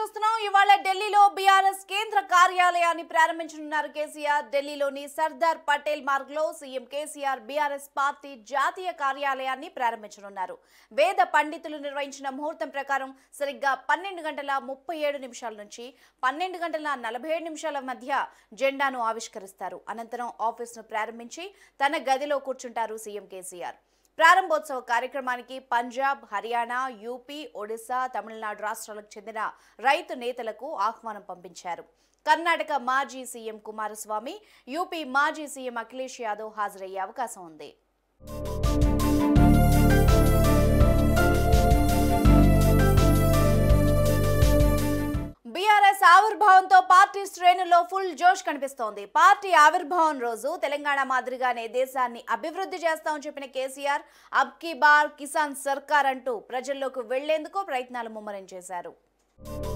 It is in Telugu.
చూస్తున్నాం ఇవాళ ఢిల్లీలో బీఆర్ఎస్ కేంద్ర కార్యాలయాన్ని ప్రారంభించనున్నారు కేసీఆర్ ఢిల్లీలోని సర్దార్ పటేల్ మార్గ్ లో సీఎం కేసీఆర్ బీఆర్ఎస్ పార్టీ జాతీయ కార్యాలయాన్ని ప్రారంభించనున్నారు వేద పండితులు నిర్వహించిన ముహూర్తం ప్రకారం సరిగ్గా పన్నెండు గంటల ముప్పై ఏడు నిమిషాల నుంచి పన్నెండు గంటల నలభై ఏడు నిమిషాల మధ్య జెండాను ఆవిష్కరిస్తారు అనంతరం ఆఫీసును ప్రారంభించి తన గదిలో కూర్చుంటారు సీఎం కేసీఆర్ ప్రారంభోత్సవ కార్యక్రమానికి పంజాబ్ హర్యానా యూపీ ఒడిశా తమిళనాడు రాష్ట్రాలకు చెందిన రైతు నేతలకు ఆహ్వానం పంపించారు కర్ణాటక మాజీ సీఎం కుమారస్వామి యూపీ మాజీ సీఎం అఖిలేష్ యాదవ్ హాజరయ్యే అవకాశం ఉంది బీఆర్ఎస్ ఆవిర్భావంతో పార్టీ శ్రేణుల్లో ఫుల్ జోష్ కనిపిస్తోంది పార్టీ ఆవిర్భావం రోజు తెలంగాణ మాదిరిగానే దేశాన్ని అభివృద్ధి చేస్తామని చెప్పిన కేసీఆర్ అబ్ కీ బార్ కిసాన్ సర్కార్ అంటూ ప్రజల్లోకి వెళ్లేందుకు ప్రయత్నాలు ముమ్మరం చేశారు